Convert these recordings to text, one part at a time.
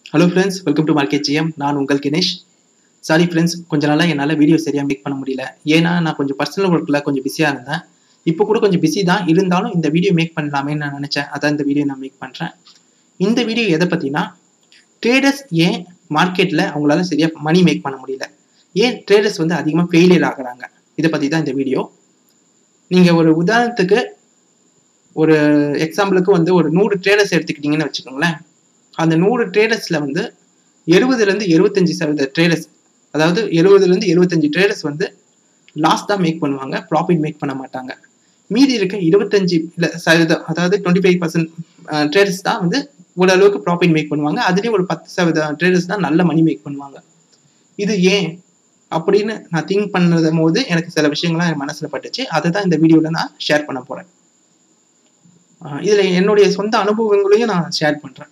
hello friends welcome to market GM நான் உங்கள் Ganesh sorry friends கொஞ்ச நாளாக என்னால் வீடியோ சரியாக மேக் பண்ண முடியல ஏன்னா நான் கொஞ்சம் பர்சனல் ஒர்க்கில் கொஞ்சம் பிஸியாக இருந்தேன் இப்போ கூட கொஞ்சம் பிஸி தான் இருந்தாலும் இந்த வீடியோ மேக் பண்ணலாமேன்னு நான் நினச்சேன் அதான் இந்த வீடியோ நான் மேக் பண்ணுறேன் இந்த வீடியோ எதை பற்றினா ட்ரேடர்ஸ் ஏன் மார்க்கெட்டில் அவங்களால சரியாக மணி மேக் பண்ண முடியல ஏன் ட்ரேடர்ஸ் வந்து அதிகமாக ஃபெயிலியர் ஆகுறாங்க இதை பற்றி தான் இந்த வீடியோ நீங்கள் ஒரு உதாரணத்துக்கு ஒரு எக்ஸாம்பிளுக்கு வந்து ஒரு நூறு ட்ரேடர்ஸ் எடுத்துக்கிட்டீங்கன்னு வச்சுக்கோங்களேன் அந்த நூறு ட்ரேடர்ஸில் வந்து எழுபதுலேருந்து எழுபத்தஞ்சு சதவீத ட்ரேடர்ஸ் அதாவது எழுபதுலேருந்து எழுபத்தஞ்சு ட்ரேடர்ஸ் வந்து லாஸ் தான் மேக் பண்ணுவாங்க ப்ராஃபிட் மேக் பண்ண மாட்டாங்க மீதி இருக்க இருபத்தஞ்சு இல்லை சதவீதம் அதாவது டுவெண்ட்டி ஃபைவ் பர்சன்ட் ட்ரேடர்ஸ் தான் வந்து ஓரளவுக்கு ப்ராஃபிட் மேக் பண்ணுவாங்க அதுலேயும் ஒரு பத்து சதவீதம் ட்ரேடர்ஸ் தான் நல்ல மணி மேக் பண்ணுவாங்க இது ஏன் அப்படின்னு நான் திங்க் பண்ணது போது எனக்கு சில விஷயங்கள்லாம் என் மனசில் பட்டுச்சு அதை தான் இந்த வீடியோவில் நான் ஷேர் பண்ண போகிறேன் இதில் என்னுடைய சொந்த அனுபவங்களையும் நான் ஷேர் பண்ணுறேன்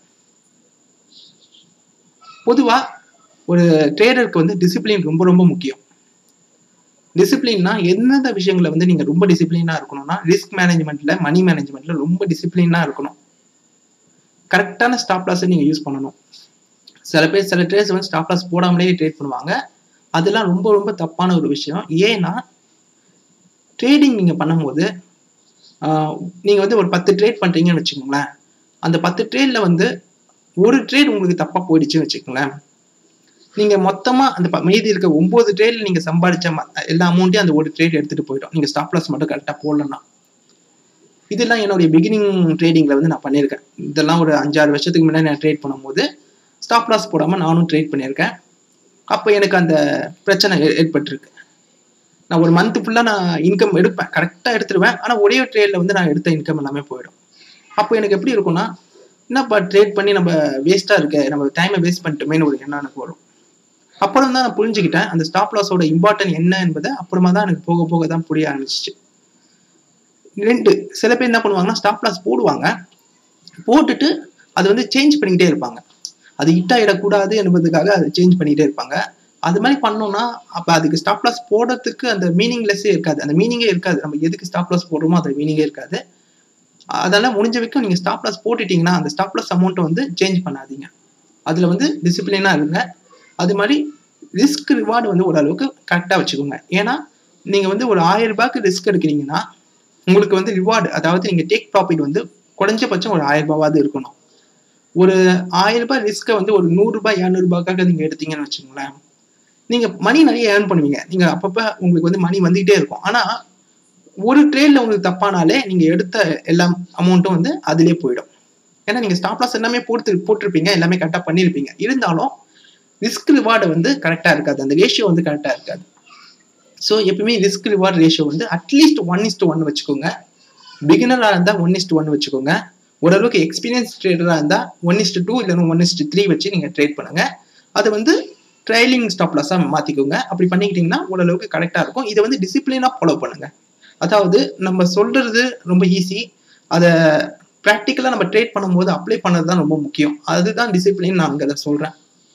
பொதுவாக ஒரு ட்ரேடருக்கு வந்து டிசிப்ளின் ரொம்ப ரொம்ப முக்கியம் டிசிப்ளின்னா எந்தெந்த விஷயங்களை வந்து நீங்கள் ரொம்ப டிசிப்ளினாக இருக்கணும்னா ரிஸ்க் மேனேஜ்மெண்ட்டில் மணி மேனேஜ்மெண்ட்டில் ரொம்ப டிசிப்ளினாக இருக்கணும் கரெக்டான ஸ்டாப் லாஸை நீங்கள் யூஸ் பண்ணணும் சில பேர் சில ட்ரேட்ஸ் வந்து ஸ்டாப் லாஸ் போடாமலே ட்ரேட் பண்ணுவாங்க அதெல்லாம் ரொம்ப ரொம்ப தப்பான ஒரு விஷயம் ஏன்னா ட்ரேடிங் நீங்கள் பண்ணும்போது நீங்கள் வந்து ஒரு பத்து ட்ரேட் பண்ணுறீங்கன்னு வச்சுக்கோங்களேன் அந்த பத்து ட்ரேடில் வந்து ஒரு ட்ரேட் உங்களுக்கு தப்பாக போயிடுச்சுன்னு வச்சுக்கோங்களேன் நீங்கள் மொத்தமாக அந்த மீதி இருக்க ஒம்பது ட்ரேடில் நீங்கள் சம்பாதிச்ச எல்லா அமௌண்ட்டையும் அந்த ஒரு ட்ரேட் எடுத்துகிட்டு போயிடும் நீங்கள் ஸ்டாப் லாஸ் மட்டும் கரெக்டாக போடலன்னா இதெல்லாம் என்னுடைய பிகினிங் ட்ரேடிங்கில் வந்து நான் பண்ணியிருக்கேன் இதெல்லாம் ஒரு அஞ்சாறு வருஷத்துக்கு முன்னாடி நான் ட்ரேட் பண்ணும்போது ஸ்டாப் லாஸ் போடாமல் நானும் ட்ரேட் பண்ணியிருக்கேன் அப்போ எனக்கு அந்த பிரச்சனை ஏற்பட்டிருக்கு நான் ஒரு மந்த் ஃபுல்லாக நான் இன்கம் எடுப்பேன் கரெக்டாக எடுத்துருவேன் ஆனால் ஒரே ட்ரேடில் வந்து நான் எடுத்த இன்கம் எல்லாமே போயிடும் அப்போ எனக்கு எப்படி இருக்கும்னா என்னப்பா ட்ரேட் பண்ணி நம்ம வேஸ்ட்டாக இருக்க நம்ம டைமை வேஸ்ட் பண்ணிட்டோமேனு ஒரு எண்ணம் எனக்கு வரும் அப்புறம் தான் நான் புரிஞ்சுக்கிட்டேன் அந்த ஸ்டாப் லாஸோட இம்பார்ட்டன் என்ன என்பதை அப்புறமா தான் எனக்கு போக போக தான் புரிய ஆரம்பிச்சிச்சு ரெண்டு சில பேர் என்ன பண்ணுவாங்கன்னா ஸ்டாப் லாஸ் போடுவாங்க போட்டுட்டு அது வந்து சேஞ்ச் பண்ணிக்கிட்டே இருப்பாங்க அது ஹிட் ஆகிடக்கூடாது என்பதுக்காக அதை சேஞ்ச் பண்ணிக்கிட்டே இருப்பாங்க அது மாதிரி பண்ணோம்னா அப்போ அதுக்கு ஸ்டாப் லாஸ் போடுறதுக்கு அந்த மீனிங்லெஸ்ஸே இருக்காது அந்த மீனிங்கே இருக்காது நம்ம எதுக்கு ஸ்டாப் லாஸ் போடுறோமோ அது மீனிங்கே இருக்காது அதெல்லாம் முடிஞ்ச வரைக்கும் நீங்கள் ஸ்டாப் லாஸ் போட்டுட்டீங்கன்னா அந்த ஸ்டாப் லாஸ் அமௌண்ட்டை வந்து சேஞ்ச் பண்ணாதீங்க அதில் வந்து டிசிப்ளினாக இருங்க அது மாதிரி ரிஸ்க் ரிவார்டு வந்து ஓரளவுக்கு கரெக்டாக வச்சுக்கோங்க ஏன்னா நீங்கள் வந்து ஒரு ஆயிரம் ரூபாய்க்கு ரிஸ்க் எடுக்கிறீங்கன்னா உங்களுக்கு வந்து ரிவார்டு அதாவது நீங்கள் டேக் ப்ராஃபிட் வந்து குறைஞ்சபட்சம் ஒரு ஆயிரம் ரூபாவது இருக்கணும் ஒரு ஆயிரம் ரூபாய் ரிஸ்க்கை வந்து ஒரு நூறுரூபா இரநூறுபாக்காக நீங்கள் எடுத்தீங்கன்னு வச்சுக்கோங்களேன் நீங்கள் மணி நிறைய ஏர்ன் பண்ணுவீங்க நீங்கள் அப்பப்போ உங்களுக்கு வந்து மணி வந்துகிட்டே இருக்கும் ஆனால் ஒரு ட்ரேட்ல உங்களுக்கு தப்பானாலே நீங்க எடுத்த எல்லா அமௌண்ட்டும் வந்து அதிலே போயிடும் ஏன்னா நீங்க ஸ்டாப் லாஸ் எல்லாமே போட்டு போட்டிருப்பீங்க எல்லாமே கரெக்டாக பண்ணியிருப்பீங்க இருந்தாலும் ரிஸ்க் ரிவார்டு வந்து கரெக்டாக இருக்காது அந்த ரேஷியோ வந்து கரெக்டாக இருக்காது ஸோ எப்பவுமே ரிஸ்க் ரிவார்டு ரேஷியோ வந்து அட்லீஸ்ட் ஒன் இஸ்ட் ஒன் வச்சுக்கோங்க பிகினராக இருந்தால் ஒன் இஸ்ட் ஒன் வச்சுக்கோங்க ஓரளவுக்கு எக்ஸ்பீரியன்ஸ் ட்ரேடராக இருந்தால் ஒன் இஸ்ட் டூ இல்லைன்னா ஒன் இஸ்ட் த்ரீ வச்சு நீங்கள் ட்ரேட் பண்ணுங்க அது வந்து ட்ரைலிங் ஸ்டாப் லாஸாக மாற்றிக்கோங்க அப்படி பண்ணிக்கிட்டிங்கன்னா ஓரளவுக்கு கரெக்டாக இருக்கும் இதை வந்து டிசிப்ளினாக ஃபாலோ பண்ணுங்கள் அதாவது நம்ம சொல்றது ரொம்ப ஈஸி அதை ப்ராக்டிக்கலாக நம்ம ட்ரேட் பண்ணும்போது அப்ளை பண்ணது தான் ரொம்ப முக்கியம் அதுதான் டிசிப்ளின் நான் அங்கே அதை சொல்கிறேன்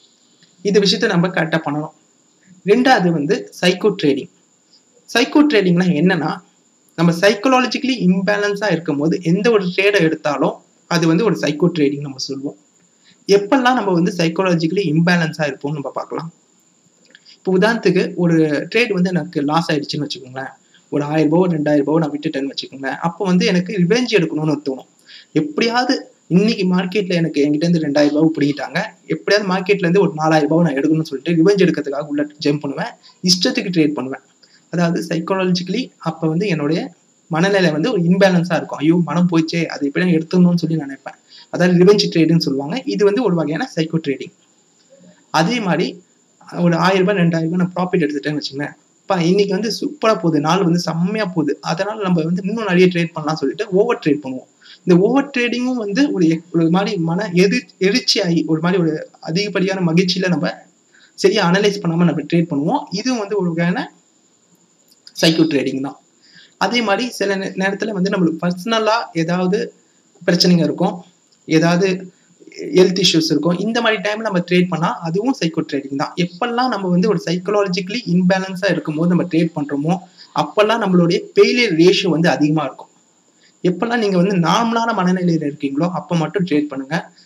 இந்த விஷயத்த நம்ம கரெக்டாக பண்ணணும் ரெண்டாவது வந்து சைக்கோ ட்ரேடிங் சைக்கோ ட்ரேடிங்னா என்னன்னா நம்ம சைக்கோலாஜிக்கலி இம்பேலன்ஸாக இருக்கும் போது எந்த ஒரு ட்ரேடை எடுத்தாலும் அது வந்து ஒரு சைக்கோ ட்ரேடிங் நம்ம சொல்லுவோம் எப்பெல்லாம் நம்ம வந்து சைக்கோலாஜிக்கலி இம்பேலன்ஸாக இருப்போம்னு நம்ம பார்க்கலாம் இப்போ உதாரணத்துக்கு ஒரு ட்ரேட் வந்து எனக்கு லாஸ் ஆயிடுச்சுன்னு வச்சுக்கோங்களேன் ஒரு ஆயிரம் ரூபாவோ ரெண்டாயிரம் ரூபாவோ நான் விட்டுட்டேன்னு வச்சுக்கோங்களேன் அப்போ வந்து எனக்கு ரிவெஞ்ச் எடுக்கணும்னு தோணும் எப்படியாவது இன்னைக்கு மார்க்கெட்ல எனக்கு என்கிட்ட இருந்து ரெண்டாயிரம் ரூபாய் பிடிக்கிட்டாங்க எப்படியாவது மார்க்கெட்ல இருந்து ஒரு நாலாயிரம் ரூபாய் நான் எடுக்கணும்னு சொல்லிட்டு ரிவெஞ்ச் எடுக்கிறதுக்காக உள்ள ஜம்ப் பண்ணுவேன் இஷ்டத்துக்கு ட்ரேட் பண்ணுவேன் அதாவது சைக்காலஜிக்கலி அப்போ வந்து என்னுடைய மனநிலை வந்து ஒரு இம்பேலன்ஸாக இருக்கும் ஐயோ மனம் போயிச்சே அது எப்படி எடுத்துக்கணும்னு சொல்லி நினைப்பேன் அதாவது ரிவெஞ்ச் ட்ரேடுன்னு சொல்லுவாங்க இது வந்து ஒரு வகையான சைக்கோ ட்ரேடிங் அதே மாதிரி ஒரு ஆயிரம் ரூபாய் ரெண்டாயிரம் ரூபாய் நான் ப்ராஃபிட் எடுத்துட்டேன்னு வச்சுக்கோங்களேன் அப்பா இன்னைக்கு வந்து சூப்பராக போகுது நாள் வந்து செம்மையாக போகுது அதனால நம்ம வந்து இன்னும் நிறைய ட்ரேட் பண்ணலாம் சொல்லிட்டு ஓவர் ட்ரேட் பண்ணுவோம் இந்த ஓவர் ட்ரேடிங்கும் வந்து ஒரு ஒரு மாதிரி மன எதி எரிச்சி ஆகி ஒரு மாதிரி ஒரு அதிகப்படியான மகிழ்ச்சியில நம்ம சரியா அனலைஸ் பண்ணாமல் நம்ம ட்ரேட் பண்ணுவோம் இதுவும் வந்து ஒரு வகையான சைக்கோ ட்ரேடிங் தான் அதே மாதிரி சில நேரத்தில் வந்து நம்மளுக்கு பர்சனலாக ஏதாவது பிரச்சனைங்க இருக்கும் ஏதாவது ஹெல்த் இஷ்யூஸ் இருக்கும் இந்த மாதிரி டைம்ல நம்ம ட்ரேட் பண்ணா அதுவும் சைக்கோ ட்ரேடிங் தான் எப்பெல்லாம் நம்ம வந்து ஒரு சைக்கலாஜிக்கலி இன்பேலன்ஸா இருக்கும்போது நம்ம ட்ரேட் பண்றோமோ அப்பெல்லாம் நம்மளுடைய ஃபெயிலியர் ரேஷியோ வந்து அதிகமா இருக்கும் எப்பெல்லாம் நீங்க வந்து நார்மலான மனநிலையில இருக்கீங்களோ அப்போ மட்டும் ட்ரேட் பண்ணுங்க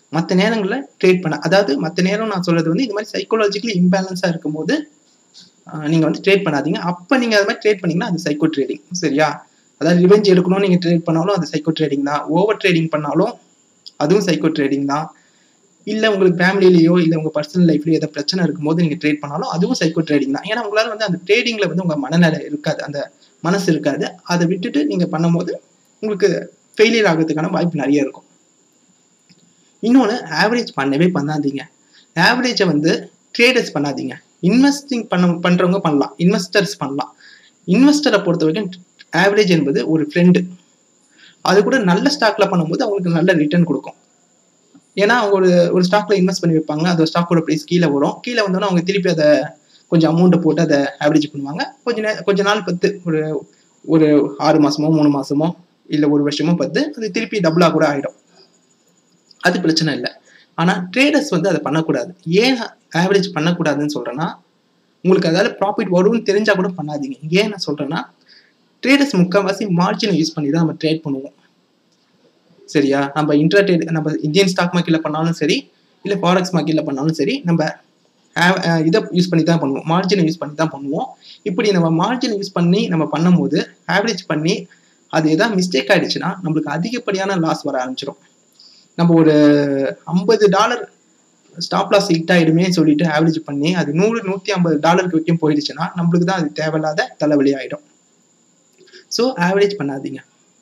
மற்ற நேரங்களில் ட்ரேட் பண்ண அதாவது மற்ற நேரம் நான் சொல்றது வந்து இந்த மாதிரி சைக்காலஜிக்கலி இம்பேலன்ஸாக இருக்கும்போது ஆஹ் நீங்க வந்து ட்ரேட் பண்ணாதீங்க அப்போ நீங்க அது மாதிரி ட்ரேட் பண்ணீங்கன்னா அது சைக்கோ ட்ரேடிங் சரியா அதாவது ரிவெஞ்ச் எடுக்கணும் நீங்க ட்ரேட் பண்ணாலும் அது சைக்கோ ட்ரேடிங் தான் ஓவர் ட்ரேடிங் பண்ணாலும் அதுவும் சைக்கோ ட்ரேடிங் தான் இல்ல உங்களுக்கு ஃபேமிலிலேயோ இல்ல உங்க பர்சனல் லைஃப்லயோ ஏதாவது பிரச்சனை இருக்கும்போது நீங்க ட்ரேட் பண்ணாலும் அதுவும் சைக்கோ ட்ரேடிங் தான் ஏன்னா உங்களால வந்து அந்த ட்ரேடிங்ல வந்து உங்க மனநிலை இருக்காது அந்த மனசு இருக்காது அதை விட்டுட்டு நீங்க பண்ணும்போது உங்களுக்கு ஃபெயிலியர் ஆகிறதுக்கான வாய்ப்பு நிறைய இருக்கும் இன்னொன்று ஆவரேஜ் பண்ணவே பண்ணாதீங்க ஆவரேஜை வந்து ட்ரேடர்ஸ் பண்ணாதீங்க இன்வெஸ்டிங் பண்ண பண்றவங்க பண்ணலாம் இன்வெஸ்டர்ஸ் பண்ணலாம் இன்வெஸ்டரை பொறுத்த வரைக்கும் ஆவரேஜ் என்பது ஒரு ஃப்ரெண்டு அது கூட நல்ல ஸ்டாக்ல பண்ணும்போது அவங்களுக்கு நல்ல ரிட்டர்ன் கொடுக்கும் ஏன்னா அவங்க ஒரு ஒரு ஸ்டாக்ல இன்வெஸ்ட் பண்ணி வைப்பாங்க அந்த ஸ்டாக்கோட ப்ரைஸ் கீழே வரும் கீழே வந்தோன்னா அவங்க திருப்பி அதை கொஞ்சம் அமௌண்ட்டை போட்டு அதை ஆவரேஜ் பண்ணுவாங்க கொஞ்ச நே கொஞ்ச நாள் பத்து ஒரு ஒரு ஆறு மாசமோ மூணு மாசமோ இல்லை ஒரு வருஷமோ பத்து அது திருப்பி டபுளாக கூட ஆயிடும் அது பிரச்சனை இல்லை ஆனால் ட்ரேடர்ஸ் வந்து அதை பண்ணக்கூடாது ஏன் ஆவரேஜ் பண்ணக்கூடாதுன்னு சொல்றேன்னா உங்களுக்கு அதால ப்ராஃபிட் வரும்னு தெரிஞ்சா கூட பண்ணாதீங்க ஏன் நான் சொல்றேன்னா ட்ரேடர்ஸ் முக்கால்வாசி மார்ஜினை யூஸ் பண்ணி தான் நம்ம ட்ரேட் பண்ணுவோம் சரியா நம்ம இன்ட்ரா ட்ரேட் நம்ம இந்தியன் ஸ்டாக் மார்க்கெட்ல பண்ணாலும் சரி இல்லை ஃபாரெக்ஸ் மார்க்கெட்ல பண்ணாலும் சரி நம்ம ஆவ- அஹ் இதை யூஸ் பண்ணி தான் பண்ணுவோம் மார்ஜினை யூஸ் பண்ணி தான் பண்ணுவோம் இப்படி நம்ம மார்ஜினை யூஸ் பண்ணி நம்ம பண்ணும்போது ஆவரேஜ் பண்ணி அது எதாவது மிஸ்டேக் ஆயிடுச்சுன்னா நம்மளுக்கு அதிகப்படியான லாஸ் வர ஆரம்பிச்சிடும் நம்ம ஒரு ஐம்பது டாலர் ஸ்டாப் லாஸ் ஹிட் ஆயிடுமே சொல்லிட்டு ஆவரேஜ் பண்ணி அது நூறு நூற்றி ஐம்பது டாலருக்கு வரைக்கும் போயிடுச்சுன்னா நம்மளுக்கு தான் அது தேவையில்லாத தலைவலி ஆயிடும் ஸோ ஆவரேஜ் பண்ணாதீங்க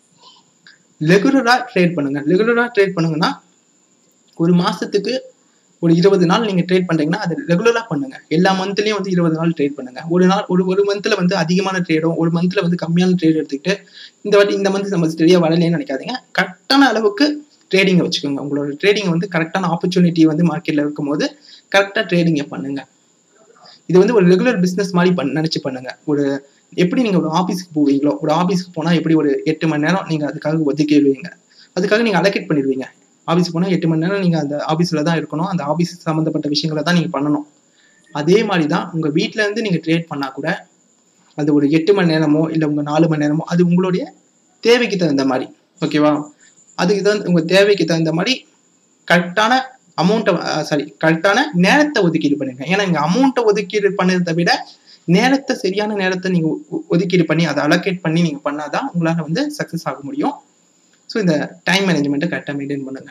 ரெகுலராக ட்ரேட் பண்ணுங்க ரெகுலராக ட்ரேட் பண்ணுங்கன்னா ஒரு மாசத்துக்கு ஒரு இருபது நாள் நீங்க ட்ரேட் பண்றீங்கன்னா அது ரெகுலரா பண்ணுங்க எல்லா மந்த்லயும் வந்து இருபது நாள் ட்ரேட் பண்ணுங்க ஒரு நாள் ஒரு ஒரு மந்த்ல வந்து அதிகமான ட்ரேடும் ஒரு மந்த்ல வந்து கம்மியான ட்ரேட் எடுத்துக்கிட்டு இந்த வாட்டி இந்த மந்த் நம்ம சரியா வரலைன்னு நினைக்காதீங்க கரெக்டான அளவுக்கு ட்ரேடிங்கை வச்சுக்கோங்க உங்களோட ட்ரேடிங் வந்து கரெக்டான ஆப்பர்ச்சுனிட்டி வந்து மார்க்கெட்ல இருக்கும்போது கரெக்டா ட்ரேடிங்கை பண்ணுங்க இது வந்து ஒரு ரெகுலர் பிசினஸ் மாதிரி பண்ண நினைச்சு பண்ணுங்க ஒரு எப்படி நீங்க ஒரு ஆபீஸ்க்கு போவீங்களோ ஒரு ஆபீஸ்க்கு போனா எப்படி ஒரு எட்டு மணி நேரம் நீங்க அதுக்காக ஒதுக்கிடுவீங்க அதுக்காக நீங்க அலோகேட் பண்ணிடுவீங்க ஆபீஸ் போனா எட்டு மணி நேரம் நீங்க அந்த ஆபீஸ்ல தான் இருக்கணும் அந்த ஆபீஸ் சம்பந்தப்பட்ட விஷயங்களை தான் நீங்க பண்ணணும் அதே மாதிரி தான் உங்க வீட்ல இருந்து நீங்க ட்ரேட் பண்ணா கூட அது ஒரு எட்டு மணி நேரமோ இல்லை உங்க நாலு மணி நேரமோ அது உங்களுடைய தேவைக்கு தகுந்த மாதிரி ஓகேவா அதுக்கு தகுந்த உங்க தேவைக்கு தகுந்த மாதிரி கரெக்டான அமௌண்ட்டை சாரி கரெக்டான நேரத்தை ஒதுக்கீடு பண்ணுங்க ஏன்னா இங்க அமௌண்ட்டை ஒதுக்கீடு பண்ணதை விட நேரத்தை சரியான நேரத்தை நீங்க ஒ- ஒதுக்கீடு பண்ணி அதை அலோகேட் பண்ணி நீங்க பண்ணாதான் உங்களால வந்து சக்சஸ் ஆக முடியும் ஸோ இந்த டைம் மேனேஜ்மெண்ட்டை கரெக்டாக மெயின்டைன் பண்ணுங்க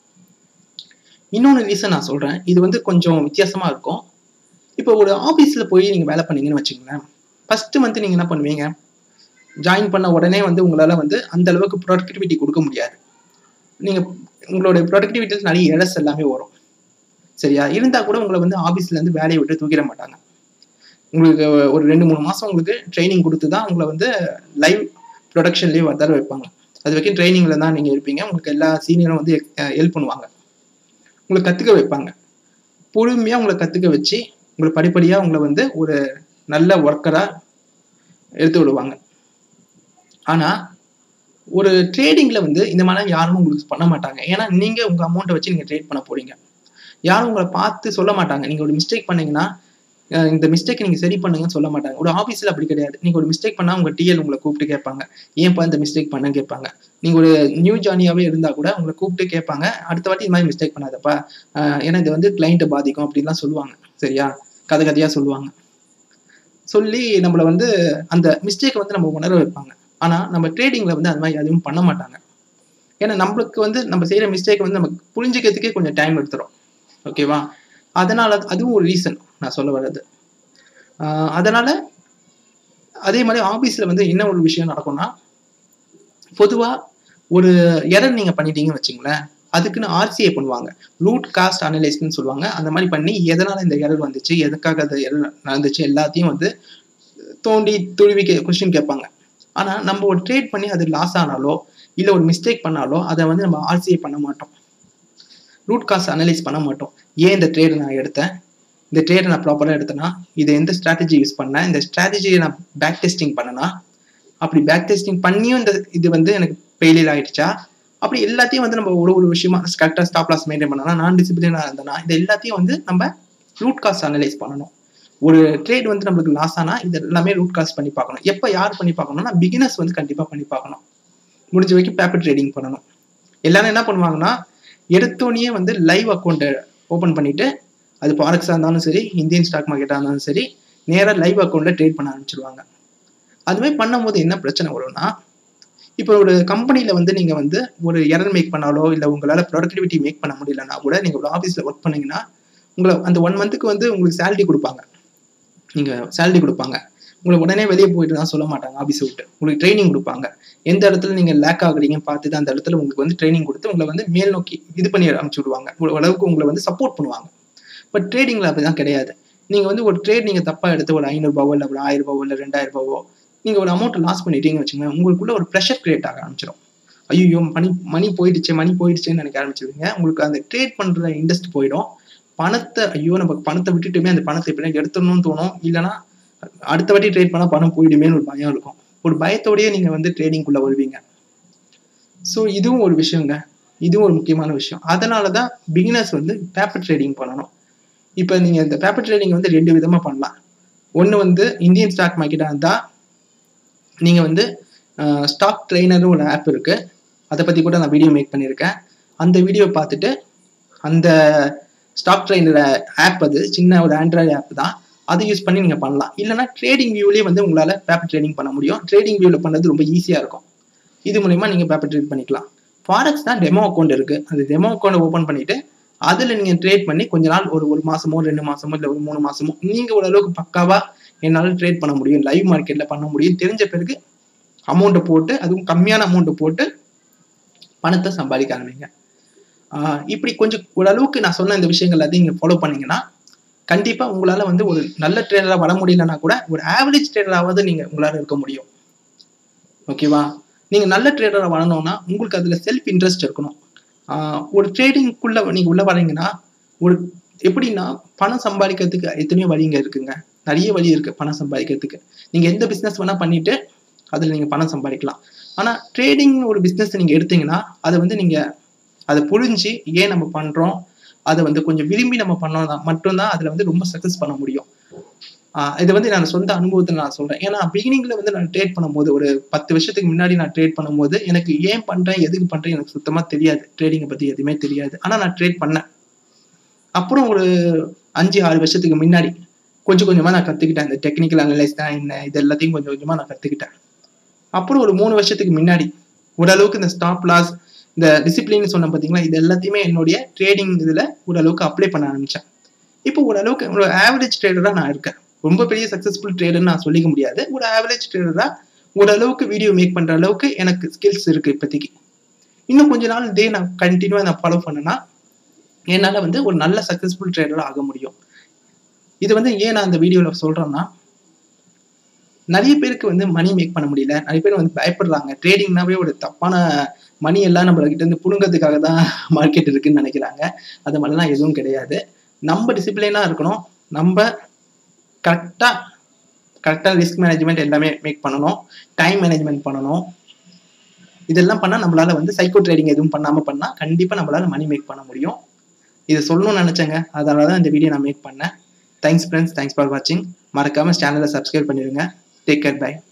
இன்னொன்று ரீசன் நான் சொல்றேன் இது வந்து கொஞ்சம் வித்தியாசமா இருக்கும் இப்போ ஒரு ஆஃபீஸில் போய் நீங்க வேலை பண்ணீங்கன்னு வச்சுக்கோங்களேன் ஃபர்ஸ்ட் மந்த் நீங்க என்ன பண்ணுவீங்க ஜாயின் பண்ண உடனே வந்து உங்களால வந்து அந்த அளவுக்கு ப்ரொடக்டிவிட்டி கொடுக்க முடியாது நீங்க உங்களோட ப்ரொடக்டிவிட்டியில் நிறைய எரர்ஸ் எல்லாமே வரும் சரியா இருந்தா கூட உங்களை வந்து ஆபீஸ்ல இருந்து வேலையை விட்டு தூக்கிட மாட்டாங்க உங்களுக்கு ஒரு ரெண்டு மூணு மாசம் உங்களுக்கு ட்ரைனிங் கொடுத்து தான் உங்களை வந்து லைவ் ப்ரொடக்ஷன்லேயே வர வைப்பாங்க அது வரைக்கும் ட்ரைனிங்ல தான் நீங்க இருப்பீங்க உங்களுக்கு எல்லா சீனியரும் வந்து ஹெல்ப் பண்ணுவாங்க உங்களை கத்துக்க வைப்பாங்க பொறுமையா உங்களை கத்துக்க வச்சு உங்களை படிப்படியா உங்களை வந்து ஒரு நல்ல ஒர்க்கரா எடுத்து விடுவாங்க ஆனா ஒரு ட்ரேடிங்ல வந்து இந்த மாதிரி யாரும் உங்களுக்கு பண்ண மாட்டாங்க ஏன்னா நீங்க உங்க அமௌண்ட்டை வச்சு நீங்க ட்ரேட் பண்ண போறீங்க யாரும் உங்களை பார்த்து சொல்ல மாட்டாங்க நீங்க ஒரு மிஸ்டேக் பண்ணீங்கன்னா அஹ் இந்த மிஸ்டேக் நீங்க சரி பண்ணுங்கன்னு சொல்ல மாட்டாங்க ஒரு ஆபீஸ்ல அப்படி கிடையாது நீங்க ஒரு மிஸ்டேக் பண்ணா உங்க டிஎல் உங்களை கூப்பிட்டு கேட்பாங்க ஏன்ப்பா இந்த மிஸ்டேக் பண்ண கேட்பாங்க நீங்க ஒரு நியூ ஜானியாவே இருந்தா கூட உங்களை கூப்பிட்டு கேட்பாங்க அடுத்த வாட்டி இது மாதிரி மிஸ்டேக் பண்ணாதப்பா அஹ் ஏன்னா இது வந்து கிளைண்ட்டை பாதிக்கும் அப்படின்லாம் சொல்லுவாங்க சரியா கதை கதையா சொல்லுவாங்க சொல்லி நம்மள வந்து அந்த மிஸ்டேக்கை வந்து நம்ம உணர வைப்பாங்க ஆனா நம்ம ட்ரேடிங்ல வந்து அது மாதிரி எதுவும் பண்ண மாட்டாங்க ஏன்னா நம்மளுக்கு வந்து நம்ம செய்யற மிஸ்டேக் வந்து நமக்கு புரிஞ்சுக்கிறதுக்கே கொஞ்சம் டைம் எடுத்துரும் ஓகேவா அதனால அதுவும் ஒரு ரீசன் நான் சொல்ல வர்றது ஆஹ் அதனால அதே மாதிரி ஆபீஸ்ல வந்து என்ன ஒரு விஷயம் நடக்கும்னா பொதுவா ஒரு எரர் நீங்க பண்ணிட்டீங்கன்னு வச்சுங்களேன் அதுக்குன்னு ஆர்சிஏ பண்ணுவாங்க ரூட் காஸ்ட் அனலைஸ்ட்னு சொல்லுவாங்க அந்த மாதிரி பண்ணி எதனால இந்த எரர் வந்துச்சு எதுக்காக அந்த எரர் நடந்துச்சு எல்லாத்தையும் வந்து தோண்டி துருவி கே கொஸ்டின் கேட்பாங்க ஆனா நம்ம ஒரு ட்ரேட் பண்ணி அது லாஸ் ஆனாலோ இல்ல ஒரு மிஸ்டேக் பண்ணாலோ அதை வந்து நம்ம ஆர்சிஏ பண்ண மாட்டோம் ரூட் காஸ்ட் அனலைஸ் பண்ண மாட்டோம் ஏன் இந்த ட்ரேட் நான் எடுத்தேன் இந்த ட்ரேடை நான் ப்ராப்பராக எடுத்தேன்னா இது எந்த ஸ்ட்ராட்டஜி யூஸ் பண்ணேன் இந்த ஸ்ட்ராட்டஜியை நான் பேக் டெஸ்டிங் பண்ணனா அப்படி பேக் டெஸ்டிங் பண்ணியும் இந்த இது வந்து எனக்கு ஃபெயிலியர் ஆயிடுச்சா அப்படி எல்லாத்தையும் வந்து நம்ம ஒரு ஒரு விஷயமா கரெக்டாக ஸ்டாப் லாஸ் மெயின்டைன் பண்ணனா நான் டிசிப்ளினாக இருந்தேன்னா இது எல்லாத்தையும் வந்து நம்ம ரூட் காஸ்ட் அனலைஸ் பண்ணணும் ஒரு ட்ரேட் வந்து நம்மளுக்கு லாஸ் ஆனா இது எல்லாமே ரூட் காஸ்ட் பண்ணி பார்க்கணும் எப்போ யார் பண்ணி பார்க்கணும்னா பிகினர்ஸ் வந்து கண்டிப்பாக பண்ணி பார்க்கணும் முடிஞ்ச வரைக்கும் பேப்பர் ட்ரேடிங் பண்ணணும் எல்லாரும் என்ன பண்ணுவாங்கன்னா எடுத்தோடனே வந்து லைவ் அக்கௌண்ட்டை ஓப்பன் பண்ணிட்டு அது ஃபாரெக்ஸாக இருந்தாலும் சரி இந்தியன் ஸ்டாக் மார்க்கெட்டாக இருந்தாலும் சரி நேராக லைவ் அக்கௌண்ட்டில் ட்ரேட் பண்ண ஆரம்பிச்சிருவாங்க அதுமாதிரி பண்ணும்போது என்ன பிரச்சனை வரும்னா இப்போ ஒரு கம்பெனியில் வந்து நீங்கள் வந்து ஒரு எரர் மேக் பண்ணாலோ இல்லை உங்களால் ப்ரொடக்டிவிட்டி மேக் பண்ண முடியலன்னா கூட நீங்கள் ஒரு ஆஃபீஸில் ஒர்க் பண்ணீங்கன்னா உங்களை அந்த ஒன் மந்த்துக்கு வந்து உங்களுக்கு சேலரி கொடுப்பாங்க நீங்கள் சேலரி கொடுப்பாங்க உங்களை உடனே வெளியே போயிட்டு தான் சொல்ல மாட்டாங்க ஆஃபீஸை விட்டு உங்களுக்கு ட்ரைனிங் கொடுப்பாங்க எந்த இடத்துல நீங்கள் லேக் ஆகுறீங்க பார்த்துட்டு அந்த இடத்துல உங்களுக்கு வந்து ட்ரைனிங் கொடுத்து உங்களை வந்து மேல் நோக்கி இது பண்ணி அனுப்பிச்சு விடுவாங்க ஒரு அளவுக்கு உங்களை வந்து சப்போர்ட் பண்ணுவாங்க பட் ட்ரேடிங்கில் அப்படிதான் கிடையாது நீங்கள் வந்து ஒரு ட்ரேட் நீங்கள் தப்பாக எடுத்து ஒரு ஐநூறுபாவோ இல்லை ஒரு ஆயிரம் ரூபாவோ இல்லை ரெண்டாயிரம் ரூபாவோ நீங்கள் ஒரு அமௌண்ட் லாஸ் பண்ணிட்டீங்கன்னு வச்சுக்கோங்க உங்களுக்குள்ள ஒரு ப்ரெஷர் கிரியேட் ஆக ஆரம்பிச்சிடும் ஐயோ மணி மணி போயிடுச்சு மணி போயிடுச்சுன்னு நினைக்க ஆரம்பிச்சிருவீங்க உங்களுக்கு அந்த ட்ரேட் பண்ணுற இன்ட்ரெஸ்ட் போயிடும் பணத்தை ஐயோ நம்ம பணத்தை விட்டுட்டுமே அந்த பணத்தை எப்படி எடுத்துடணும்னு தோணும் இல்லைன்னா அடுத்த வாட்டி ட்ரேட் பண்ணால் பணம் போயிடுமேன்னு ஒரு பயம் இருக்கும் ஒரு பயத்தோடயே நீங்கள் வந்து ட்ரேடிங்குள்ளே வருவீங்க ஸோ இதுவும் ஒரு விஷயங்க இதுவும் ஒரு முக்கியமான விஷயம் அதனால தான் பிகினர்ஸ் வந்து பேப்பர் ட்ரேடிங் பண்ணணும் இப்போ நீங்கள் இந்த பேப்பர் ட்ரேடிங் வந்து ரெண்டு விதமாக பண்ணலாம் ஒன்று வந்து இந்தியன் ஸ்டாக் மார்க்கெட்டாக இருந்தால் நீங்கள் வந்து ஸ்டாக் ட்ரெயினர்னு ஒரு ஆப் இருக்குது அதை பற்றி கூட நான் வீடியோ மேக் பண்ணியிருக்கேன் அந்த வீடியோ பார்த்துட்டு அந்த ஸ்டாக் ட்ரெயினர் ஆப் அது சின்ன ஒரு ஆண்ட்ராய்டு ஆப் தான் அதை யூஸ் பண்ணி நீங்கள் பண்ணலாம் இல்லைனா ட்ரேடிங் வியூலேயே வந்து உங்களால் பேப்பர் ட்ரேடிங் பண்ண முடியும் ட்ரேடிங் வியூவில் பண்ணுறது ரொம்ப ஈஸியாக இருக்கும் இது மூலயமா நீங்கள் பேப்பர் ட்ரேட் பண்ணிக்கலாம் ஃபாரெக்ஸ் தான் டெமோ அக்கௌண்ட் இருக்குது அந்த டெமோ அக்கௌண்ட் ஓப்பன் பண்ணிவிட்டு அதில் நீங்கள் ட்ரேட் பண்ணி கொஞ்ச நாள் ஒரு ஒரு மாதமோ ரெண்டு மாதமோ இல்லை ஒரு மூணு மாதமோ நீங்கள் ஓரளவுக்கு பக்காவாக என்னால் ட்ரேட் பண்ண முடியும் லைவ் மார்க்கெட்டில் பண்ண முடியும் தெரிஞ்ச பிறகு அமௌண்ட்டை போட்டு அதுவும் கம்மியான அமௌண்ட்டை போட்டு பணத்தை சம்பாதிக்க ஆரம்பிங்க இப்படி கொஞ்சம் ஓரளவுக்கு நான் சொன்ன இந்த விஷயங்கள் எல்லாத்தையும் நீங்கள் ஃபாலோ பண்ணீங்கன்னா கண்டிப்பாக உங்களால் வந்து ஒரு நல்ல ட்ரேடராக வர முடியலன்னா கூட ஒரு ஆவரேஜ் ட்ரேடராவது நீங்கள் உங்களால் இருக்க முடியும் ஓகேவா நீங்கள் நல்ல ட்ரேடராக வரணும்னா உங்களுக்கு அதில் செல்ஃப் இன்ட்ரெஸ்ட் இருக்கணும் ஒரு ட்ரேடிங்குள்ளே நீங்கள் உள்ளே வரீங்கன்னா ஒரு எப்படின்னா பணம் சம்பாதிக்கிறதுக்கு எத்தனையோ வழிங்க இருக்குங்க நிறைய வழி இருக்குது பணம் சம்பாதிக்கிறதுக்கு நீங்கள் எந்த பிஸ்னஸ் வேணால் பண்ணிவிட்டு அதில் நீங்கள் பணம் சம்பாதிக்கலாம் ஆனால் ட்ரேடிங் ஒரு பிஸ்னஸ் நீங்கள் எடுத்தீங்கன்னா அதை வந்து நீங்கள் அதை புரிஞ்சு ஏன் நம்ம பண்ணுறோம் அதை வந்து கொஞ்சம் விரும்பி நம்ம பண்ணோம்னா மட்டும்தான் அதில் வந்து ரொம்ப சக்ஸஸ் பண்ண முடியும் இது வந்து நான் சொந்த அனுபவத்தில் நான் சொல்கிறேன் ஏன்னா பிகினிங்கில் வந்து நான் ட்ரேட் பண்ணும்போது ஒரு பத்து வருஷத்துக்கு முன்னாடி நான் ட்ரேட் பண்ணும்போது எனக்கு ஏன் பண்ணுறேன் எதுக்கு பண்ணுறேன் எனக்கு சுத்தமாக தெரியாது ட்ரேடிங்கை பற்றி எதுவுமே தெரியாது ஆனால் நான் ட்ரேட் பண்ணேன் அப்புறம் ஒரு அஞ்சு ஆறு வருஷத்துக்கு முன்னாடி கொஞ்சம் கொஞ்சமாக நான் கற்றுக்கிட்டேன் இந்த டெக்னிக்கல் அனலைஸ் தான் என்ன இது எல்லாத்தையும் கொஞ்சம் கொஞ்சமாக நான் கற்றுக்கிட்டேன் அப்புறம் ஒரு மூணு வருஷத்துக்கு முன்னாடி ஓரளவுக்கு இந்த ஸ்டாப் லாஸ் இந்த டிசிப்ளின் சொன்ன பார்த்தீங்களா இது எல்லாத்தையுமே என்னுடைய ட்ரேடிங் இதில் ஓரளவுக்கு அப்ளை பண்ண ஆரம்பித்தேன் இப்போ ஓரளவுக்கு ஒரு ஆவரேஜ் ட்ரேடராக நான் இருக்கேன் ரொம்ப பெரிய சக்ஸஸ்ஃபுல் ட்ரேடர்னு நான் சொல்லிக்க முடியாது ஒரு ஆவரேஜ் ட்ரேடராக ஓரளவுக்கு வீடியோ மேக் பண்ணுற அளவுக்கு எனக்கு ஸ்கில்ஸ் இருக்குது இப்போதைக்கு இன்னும் கொஞ்ச நாள் இதே நான் கண்டினியூவாக நான் ஃபாலோ பண்ணேன்னா என்னால் வந்து ஒரு நல்ல சக்ஸஸ்ஃபுல் ட்ரேடராக ஆக முடியும் இது வந்து ஏன் நான் இந்த வீடியோவில் சொல்கிறேன்னா நிறைய பேருக்கு வந்து மணி மேக் பண்ண முடியல நிறைய பேர் வந்து பயப்படுறாங்க ட்ரேடிங்னாவே ஒரு தப்பான மணி எல்லாம் நம்ம கிட்ட இருந்து புடுங்கிறதுக்காக தான் மார்க்கெட் இருக்குன்னு நினைக்கிறாங்க அது மாதிரிலாம் எதுவும் கிடையாது நம்ம டிசிப்ளினாக இருக்கணும் நம்ம கரெக்டாக கரெக்டாக ரிஸ்க் மேனேஜ்மெண்ட் எல்லாமே மேக் பண்ணணும் டைம் மேனேஜ்மெண்ட் பண்ணணும் இதெல்லாம் பண்ணால் நம்மளால வந்து சைக்கோ ட்ரேடிங் எதுவும் பண்ணாமல் பண்ணால் கண்டிப்பாக நம்மளால மணி மேக் பண்ண முடியும் இதை சொல்லணும்னு நினச்சேங்க அதனால தான் இந்த வீடியோ நான் மேக் பண்ணேன் தேங்க்ஸ் ஃப்ரெண்ட்ஸ் தேங்க்ஸ் ஃபார் வாட்சிங் மறக்காமல் சேனலை சப்ஸ்கிரைப் பண்ணிடுங்க டேக் கேர் பை